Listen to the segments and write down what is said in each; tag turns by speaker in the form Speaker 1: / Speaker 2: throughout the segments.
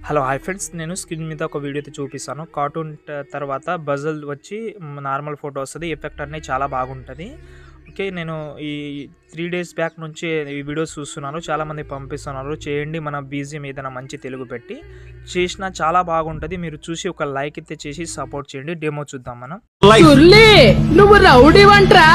Speaker 1: Hello hi friends నేను screen మీద ఒక వీడియో అయితే చూపిస్తాను కార్టూన్ ట- తర్వాత బజల్ వచ్చి నార్మల్ ఫోటో వస్తుంది ఎఫెక్ట్ అనేది చాలా బాగుంటుంది ఓకే నేను ఈ త్రీ డేస్ బ్యాక్ నుంచి ఈ వీడియోస్ చూస్తున్నాను చాలామంది పంపిస్తున్నారు చేయండి మన బీజియం ఏదైనా మంచి తెలుగు పెట్టి చేసినా చాలా బాగుంటుంది మీరు చూసి ఒక లైక్ అయితే చేసి సపోర్ట్ చేయండి డెమో చూద్దాం మనం
Speaker 2: చుర్లి నువ్వు రౌడీ వంట్రా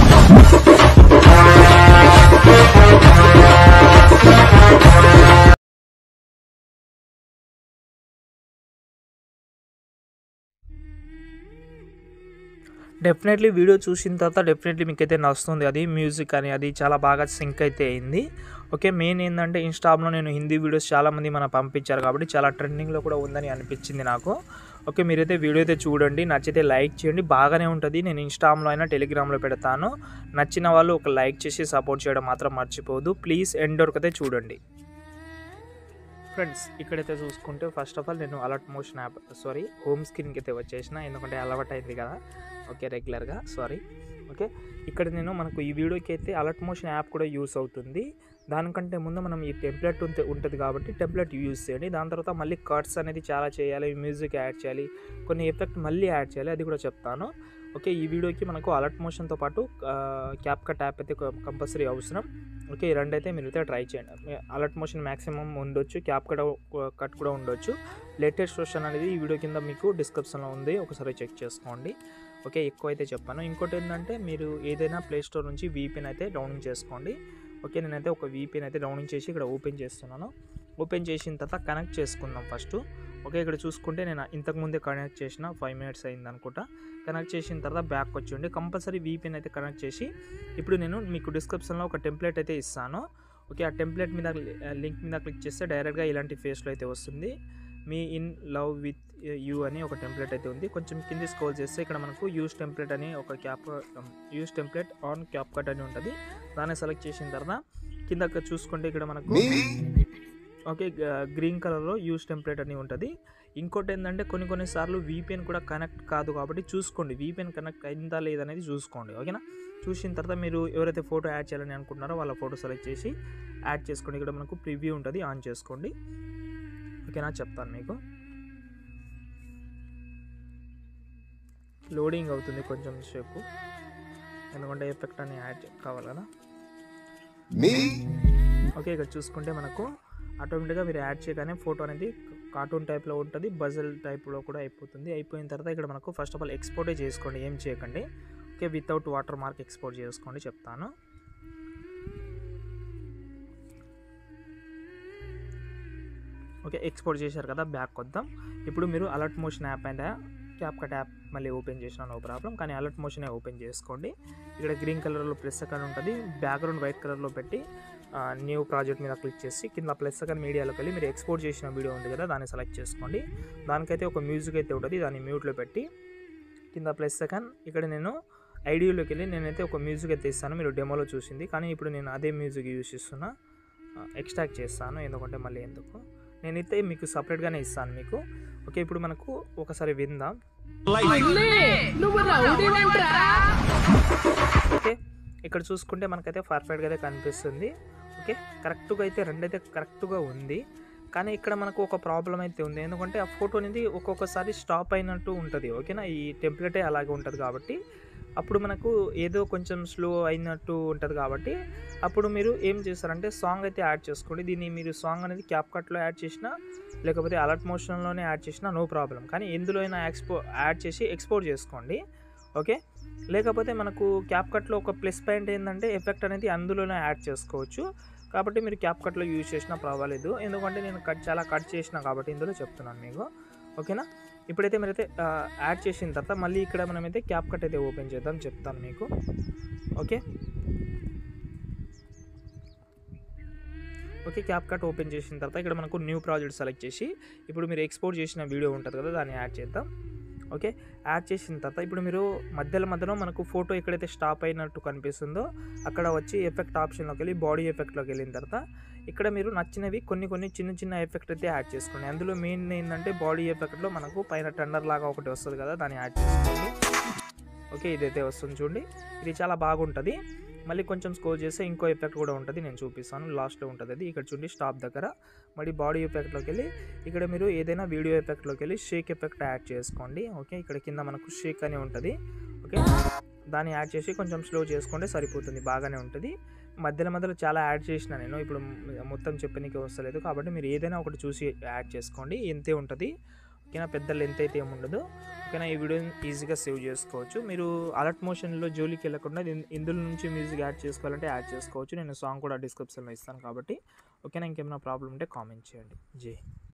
Speaker 1: డెఫినెట్లీ వీడియో చూసిన తర్వాత డెఫినెట్లీ మీకు అయితే నచ్చుతుంది అది మ్యూజిక్ అని అది చాలా బాగా సింక్ అయితే అయింది ఓకే మెయిన్ ఏంటంటే ఇన్స్టాగ్రామ్లో నేను హిందీ వీడియోస్ చాలామంది మన పంపించారు కాబట్టి చాలా ట్రెండింగ్లో కూడా ఉందని అనిపించింది నాకు ఓకే మీరైతే వీడియో అయితే చూడండి నచ్చితే లైక్ చేయండి బాగానే ఉంటుంది నేను ఇన్స్టాగ్రామ్లో అయినా టెలిగ్రామ్లో పెడతాను నచ్చిన వాళ్ళు ఒక లైక్ చేసి సపోర్ట్ చేయడం మాత్రం మర్చిపోవద్దు ప్లీజ్ ఎండ్ వరకు అయితే చూడండి ఫ్రెండ్స్ ఇక్కడైతే చూసుకుంటే ఫస్ట్ ఆఫ్ ఆల్ నేను alert motion app sorry home స్క్రీన్కి అయితే వచ్చేసిన ఎందుకంటే అలవాటు అయింది కదా ఓకే రెగ్యులర్గా సారీ ఓకే ఇక్కడ నేను మనకు ఈ వీడియోకి అయితే అలర్ట్ మోషన్ యాప్ కూడా యూస్ అవుతుంది దానికంటే ముందు మనం ఈ టెంప్లెట్ ఉంటే ఉంటుంది కాబట్టి టెంప్లెట్ యూస్ చేయండి దాని తర్వాత మళ్ళీ కట్స్ అనేది చాలా చేయాలి మ్యూజిక్ యాడ్ చేయాలి కొన్ని ఎఫెక్ట్ మళ్ళీ యాడ్ చేయాలి అది కూడా చెప్తాను ఓకే ఈ వీడియోకి మనకు అలర్ట్ మోషన్తో పాటు క్యాప్ కట్ యాప్ అయితే కంపల్సరీ అవసరం ఓకే ఈ రెండు అయితే మీరు అయితే ట్రై చేయండి అలర్ట్ మోషన్ మ్యాక్సిమం ఉండొచ్చు క్యాప్ కట్ కట్ కూడా ఉండొచ్చు లేటెస్ట్ వర్షన్ అనేది ఈ వీడియో కింద మీకు డిస్క్రిప్షన్లో ఉంది ఒకసారి చెక్ చేసుకోండి ఓకే ఎక్కువ అయితే చెప్పాను ఇంకోటి ఏంటంటే మీరు ఏదైనా ప్లే స్టోర్ నుంచి వీపీఎన్ అయితే డౌన్లోడ్ చేసుకోండి ఓకే నేనైతే ఒక వీపీఎన్ అయితే డౌన్లోడ్ చేసి ఇక్కడ ఓపెన్ చేస్తున్నాను ఓపెన్ చేసిన తర్వాత కనెక్ట్ చేసుకుందాం ఫస్ట్ ఓకే ఇక్కడ చూసుకుంటే నేను ఇంతకుముందే కనెక్ట్ చేసిన ఫైవ్ మినిట్స్ అయింది అనుకుంటా కనెక్ట్ చేసిన తర్వాత బ్యాక్ వచ్చి కంపల్సరీ వీపీఎన్ అయితే కనెక్ట్ చేసి ఇప్పుడు నేను మీకు డిస్క్రిప్షన్లో ఒక టెంప్లెట్ అయితే ఇస్తాను ఓకే ఆ టెంప్లెట్ మీద లింక్ మీద క్లిక్ చేస్తే డైరెక్ట్గా ఇలాంటి ఫేస్లో అయితే వస్తుంది మీ ఇన్ లవ్ విత్ యూ అని ఒక టెంప్లెట్ అయితే ఉంది కొంచెం కింది స్క్రోల్ చేస్తే ఇక్కడ మనకు యూస్ టెంప్లెట్ అని ఒక cap use template on cap cut అని ఉంటుంది దాన్ని సెలెక్ట్ చేసిన తర్వాత కింద చూసుకుంటే ఇక్కడ మనకు ఓకే గ్రీన్ కలర్లో యూస్ టెంప్లెట్ అని ఉంటుంది ఇంకోటి ఏంటంటే కొన్ని కొన్నిసార్లు వీపీఎన్ కూడా కనెక్ట్ కాదు కాబట్టి చూసుకోండి వీపీఎన్ కనెక్ట్ అయిందా లేదనేది చూసుకోండి ఓకేనా చూసిన తర్వాత మీరు ఎవరైతే ఫోటో యాడ్ చేయాలని అనుకుంటున్నారో వాళ్ళ ఫోటో సెలెక్ట్ చేసి యాడ్ చేసుకోండి ఇక్కడ మనకు ప్రివ్యూ ఉంటుంది ఆన్ చేసుకోండి ఓకేనా చెప్తాను మీకు లోడింగ్ అవుతుంది కొంచెం సేపు ఎందుకంటే ఎఫెక్ట్ అని యాడ్ కావాలి కదా
Speaker 3: Me?
Speaker 1: ఓకే ఇక్కడ చూసుకుంటే మనకు ఆటోమేటిక్గా మీరు యాడ్ చేయగానే ఫోటో అనేది కార్టూన్ టైప్లో ఉంటుంది బజల్ టైప్లో కూడా అయిపోతుంది అయిపోయిన తర్వాత ఇక్కడ మనకు ఫస్ట్ ఆఫ్ ఆల్ ఎక్స్పోర్టే చేసుకోండి ఏం చేయకండి okay without watermark export చేసుకోండి చెప్తాను ఓకే ఎక్స్పోర్ట్ చేశారు కదా బ్యాక్ వద్దాం ఇప్పుడు మీరు అలర్ట్ మోషన్ యాప్ అయినా క్యాప్ కట్ యాప్ మళ్ళీ ఓపెన్ చేసిన నో ప్రాబ్లం కానీ అలర్ట్ మోషన్ ఓపెన్ చేసుకోండి ఇక్కడ గ్రీన్ కలర్లో ప్లస్ సెకండ్ ఉంటుంది బ్యాక్గ్రౌండ్ వైట్ కలర్లో పెట్టి న్యూ ప్రాజెక్ట్ మీద క్లిక్ చేసి కింద ప్లస్ సెకండ్ మీడియాలోకి వెళ్ళి మీరు ఎక్స్పోర్ట్ చేసిన వీడియో ఉంది కదా దాన్ని సెలెక్ట్ చేసుకోండి దానికైతే ఒక మ్యూజిక్ అయితే ఉంటుంది దాన్ని మ్యూట్లో పెట్టి కింద ప్లస్ సెకండ్ ఇక్కడ నేను ఐడియోలోకి వెళ్ళి నేనైతే ఒక మ్యూజిక్ అయితే ఇస్తాను మీరు డెమోలో చూసింది కానీ ఇప్పుడు నేను అదే మ్యూజిక్ యూస్ చేస్తున్నా ఎక్స్ట్రాక్ట్ చేస్తాను ఎందుకంటే మళ్ళీ ఎందుకు నేనైతే మీకు సపరేట్గానే ఇస్తాను మీకు ఓకే ఇప్పుడు మనకు ఒకసారి విందాం
Speaker 2: చుర్లి నువ్వు రౌడీ వంట్రా
Speaker 1: ఓకే ఇక్కడ చూసుకుంటే మనకైతే పర్ఫెక్ట్గా అయితే కనిపిస్తుంది ఓకే కరెక్ట్గా అయితే రెండైతే కరెక్ట్గా ఉంది కానీ ఇక్కడ మనకు ఒక ప్రాబ్లం అయితే ఉంది ఎందుకంటే ఆ ఫోటో అనేది ఒక్కొక్కసారి స్టాప్ అయినట్టు ఉంటుంది ఓకేనా ఈ టెంప్లెటే అలాగే ఉంటుంది కాబట్టి అప్పుడు మనకు ఏదో కొంచెం స్లో అయినట్టు ఉంటుంది కాబట్టి అప్పుడు మీరు ఏం చేస్తారంటే సాంగ్ అయితే యాడ్ చేసుకోండి దీన్ని మీరు సాంగ్ అనేది క్యాప్ కట్లో యాడ్ చేసినా లేకపోతే అలర్ట్ మోషన్లోనే యాడ్ చేసినా నో ప్రాబ్లం కానీ ఎందులో అయినా ఎక్స్పో యాడ్ చేసి ఎక్స్పోర్ట్ చేసుకోండి ఓకే లేకపోతే మనకు క్యాప్ కట్లో ఒక ప్లస్ పాయింట్ ఏంటంటే ఎఫెక్ట్ అనేది అందులోనే యాడ్ చేసుకోవచ్చు కాబట్టి మీరు క్యాప్ కట్లో యూజ్ చేసినా పర్వాలేదు ఎందుకంటే నేను కట్ చాలా కట్ చేసిన కాబట్టి ఇందులో చెప్తున్నాను మీకు ఓకేనా ఇప్పుడైతే మీరైతే ఆ, యాడ్ చేసిన తర్వాత మళ్ళీ ఇక్కడ మనమైతే క్యాప్ కట్ అయితే ఓపెన్ చేద్దాం చెప్తాను మీకు okay okay cap cut open చేసిన తర్వాత ఇక్కడ మనకు న్యూ ప్రాజెక్ట్ సెలెక్ట్ చేసి ఇప్పుడు మీరు ఎక్స్పోర్ట్ చేసిన వీడియో ఉంటుంది కదా దాన్ని యాడ్ చేద్దాం ఓకే యాడ్ చేసిన తర్వాత ఇప్పుడు మీరు మధ్యలో మధ్యలో మనకు ఫోటో ఎక్కడైతే స్టాప్ అయినట్టు కనిపిస్తుందో అక్కడ వచ్చి ఎఫెక్ట్ ఆప్షన్లోకి వెళ్ళి బాడీ ఎఫెక్ట్లోకి వెళ్ళిన తర్వాత ఇక్కడ మీరు నచ్చినవి కొన్ని కొన్ని చిన్న చిన్న ఎఫెక్ట్ అయితే యాడ్ చేసుకోండి అందులో మెయిన్ ఏంటంటే బాడీ ఎఫెక్ట్లో మనకు పైన టెండర్ లాగా ఒకటి వస్తుంది కదా దాన్ని యాడ్ చేసుకోండి ఓకే ఇదైతే వస్తుంది చూడండి ఇది చాలా బాగుంటుంది మళ్ళీ కొంచెం స్కోర్ చేస్తే ఇంకో ఎఫెక్ట్ కూడా ఉంటుంది నేను చూపిస్తాను లాస్ట్లో ఉంటుంది అది ఇక్కడ చూడండి స్టాప్ దగ్గర మళ్ళీ బాడీ ఎఫెక్ట్లోకి వెళ్ళి ఇక్కడ మీరు ఏదైనా వీడియో ఎఫెక్ట్లోకి వెళ్ళి షేక్ ఎఫెక్ట్ యాడ్ చేసుకోండి ఓకే ఇక్కడ కింద మనకు షేక్ అని ఉంటుంది ఓకే దాన్ని యాడ్ చేసి కొంచెం స్లో చేసుకుంటే సరిపోతుంది బాగానే ఉంటుంది మధ్యలో మధ్యలో చాలా యాడ్ చేసిన నేను ఇప్పుడు మొత్తం చెప్పడానికి వస్తలేదు కాబట్టి మీరు ఏదైనా ఒకటి చూసి యాడ్ చేసుకోండి ఎంతే ఉంటుంది ఓకేనా పెద్ద లెంత్ అయితే ఏమి ఉండదు ఓకేనా ఈ వీడియోని ఈజీగా సేవ్ చేసుకోవచ్చు మీరు అలర్ట్ మోషన్లో జోలికి వెళ్ళకుండా ఇన్- ఇందులో నుంచి మ్యూజిక్ యాడ్ చేసుకోవాలంటే యాడ్ చేసుకోవచ్చు నేను సాంగ్ కూడా డిస్క్రిప్షన్లో ఇస్తాను కాబట్టి ఓకేనా ఇంకేమైనా ప్రాబ్లం ఉంటే కామెంట్ చేయండి జై